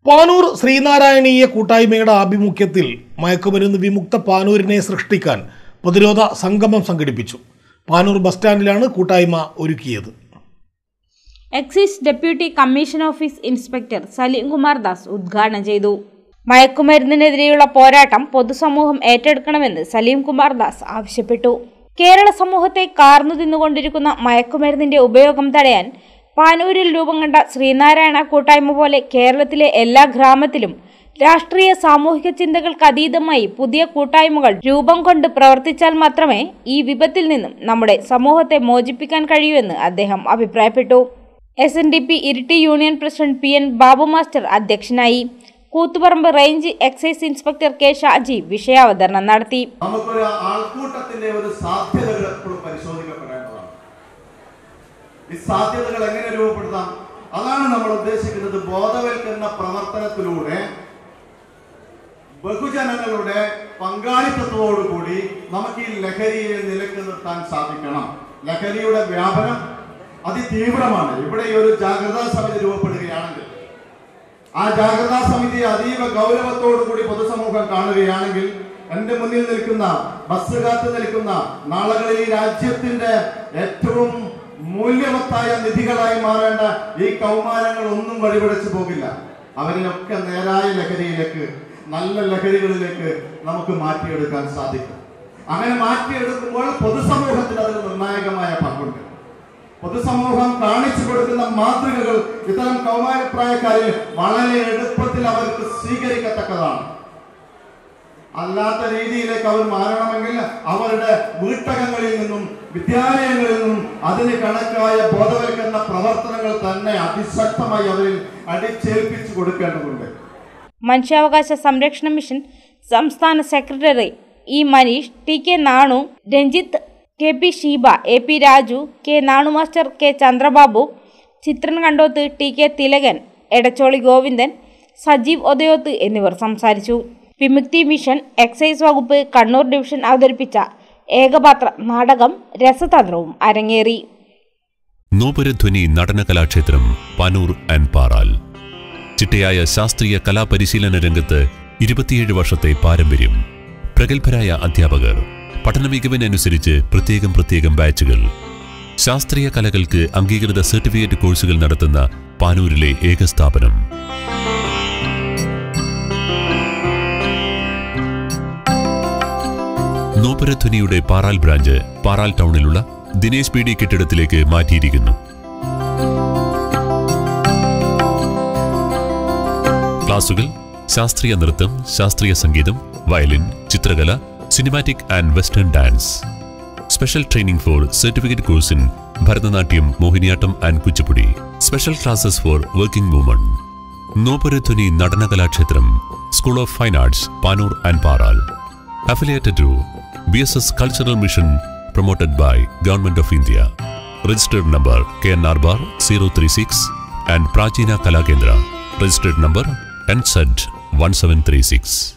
പാനൂർ ശ്രീനാരായണീയ കൂട്ടായ്മയുടെ ആഭിമുഖ്യത്തിൽ മയക്കുമരുന്ന് വിമുക്ത പാനൂരിനെ സൃഷ്ടിക്കാൻ പ്രതിരോധ സംഗമം സംഘടിപ്പിച്ചു പാനൂർ ബസ് സ്റ്റാൻഡിലാണ് കൂട്ടായ്മ ഒരുക്കിയത് excise deputy commission office inspector Saleem Kumar Das ഉദ്ഘാടനം ചെയ്തു മയക്കുമരുന്നിനെതിരെയുള്ള പോരാട്ടം പൊതുസമൂഹം ഏറ്റെടുക്കണമെന്ന് സലീം കുമാർ ദാസ് ആവശ്യപ്പെട്ടു കേരള സമൂഹത്തെ കാർന്നു തിന്നുകൊണ്ടിരിക്കുന്ന മയക്കുമരുന്നിന്റെ ഉപയോഗം തടയാൻ പാനൂരിൽ രൂപം കണ്ട ശ്രീനാരായണ കൂട്ടായ്മ പോലെ കേരളത്തിലെ എല്ലാ ഗ്രാമത്തിലും രാഷ്ട്രീയ സാമൂഹിക ചിന്തകൾക്ക് അതീതമായി പുതിയ കൂട്ടായ്മകൾ രൂപം കൊണ്ട് പ്രവർത്തിച്ചാൽ മാത്രമേ ഈ വിപത്തിൽ നിന്നും നമ്മുടെ സമൂഹത്തെ മോചിപ്പിക്കാൻ കഴിയൂ എന്ന് അദ്ദേഹം അഭിപ്രായപ്പെട്ടു S N D P Iritty union president P N Babu master അധ്യക്ഷനായി Koothuparamba range excise inspector K Shaji വിഷയാവതരണം നടത്തി നമുക്കൊരു ആൾക്കൂട്ടത്തിന്റെ ഒരു സാധ്യതകൾ എപ്പോഴും പരിശോധിക്കപ്പെടേണ്ടതാണ് ഈ സാധ്യതകൾ എങ്ങനെ രൂപപ്പെടുത്താം അതാണ് നമ്മൾ ഉദ്ദേശിക്കുന്നത് ബോധവൽക്കരണ പ്രവർത്തനത്തിലൂടെ ബഹുജനങ്ങളുടെ പങ്കാളിത്തത്തോടുകൂടി നമുക്ക് ഈ ലഹരിയെ നിലക്ക് നിർത്താൻ സാധിക്കണം ലഹരിയുടെ വ്യാപനം അതിതീവ്രമാണ് ഇവിടെ ഈ ഒരു ജാഗ്രതാ സമിതി രൂപപ്പെടുകയാണെങ്കിൽ ആ ജാഗ്രതാ സമിതി അതീവ ഗൗരവത്തോടു കൂടി പൊതുസമൂഹം കാണുകയാണെങ്കിൽ എന്റെ മുന്നിൽ നിൽക്കുന്ന ബസ് കാത്ത് നിൽക്കുന്ന നാളുകളിൽ ഈ രാജ്യത്തിന്റെ ഏറ്റവും മൂല്യവത്തായ നിധികളായി മാറേണ്ട ഈ കൗമാരങ്ങൾ ഒന്നും വഴിപിടച്ചു പോകില്ല അവരിലൊക്കെ നേരായ ലഹരിയിലേക്ക് നല്ല ലഹരികളിലേക്ക് നമുക്ക് മാറ്റിയെടുക്കാൻ സാധിക്കും അങ്ങനെ മാറ്റിയെടുക്കുമ്പോൾ പൊതുസമൂഹത്തിന് അതിൽ നിർണായകമായ പങ്കുണ്ട് പൊതുസമൂഹം കാണിച്ചു കൊടുക്കുന്ന മാതൃകകൾ ഇത്തരം കൗമാരപ്രായക്കാരിൽ വളരെ എളുപ്പത്തിൽ അവർക്ക് സ്വീകരിക്കത്തക്കതാണ് അല്ലാത്ത രീതിയിലേക്ക് അവർ മാറണമെങ്കിൽ അവരുടെ വീട്ടകങ്ങളിൽ നിന്നും വിദ്യാലയങ്ങളിൽ നിന്നും അതിന് കണക്കായ ബോധവൽക്കരണ പ്രവർത്തനങ്ങൾ തന്നെ അതിശക്തമായി അവരിൽ അടിച്ചേൽപ്പിച്ചു കൊടുക്കേണ്ടതുണ്ട് മനുഷ്യാവകാശ സംരക്ഷണ മിഷൻ സംസ്ഥാന secretary E Manish T K Nanu Ranjith K P Sheeba A P Raju K Nanu master K Chandrababu Chithran Kandoth T K Thilakan Edacholi Govindan Sajeev Othayoth എന്നിവർ സംസാരിച്ചു വിമുക്തി മിഷൻ എക്സൈസ് വകുപ്പ് കണ്ണൂർ ഡിവിഷൻ അവതരിപ്പിച്ച ഏകപാത്ര നാടകം രസതന്ത്രവും അരങ്ങേറി നോപുരധ്വനി നടന കലാക്ഷേത്രം പാനൂർ ആൻഡ് പാറാൽ ചിട്ടയായ ശാസ്ത്രീയ കലാപരിശീലന രംഗത്ത് ഇരുപത്തിയേഴ് വർഷത്തെ പാരമ്പര്യം പ്രഗത്ഭരായ അധ്യാപകർ പഠന മികവിനനുസരിച്ച് പ്രത്യേകം പ്രത്യേകം ബാച്ചുകൾ ശാസ്ത്രീയ കലകൾക്ക് അംഗീകൃത സർട്ടിഫിക്കറ്റ് കോഴ്സുകൾ നടത്തുന്ന പാനൂരിലെ ഏക സ്ഥാപനം നോപുരധ്വനിയുടെ പാറാൽ ബ്രാഞ്ച് പാറാൽ ടൗണിലുള്ള ദിനേശ് പി ഡി കെട്ടിടത്തിലേക്ക് മാറ്റിയിരിക്കുന്നു ക്ലാസുകൾ ശാസ്ത്രീയ നൃത്തം ശാസ്ത്രീയ സംഗീതം വയലിൻ ചിത്രകല cinematic and western dance special training for certificate course in Bharatanatyam Mohiniyattam and Kuchipudi special classes for working woman Nupuradhwani Natana Kalakshetram school of fine arts Panoor and Paral affiliated to BSS Cultural Mission promoted by Government of India. Registered number KNR bar 036 and Prachina Kalakendra. Registered number NZ 1736.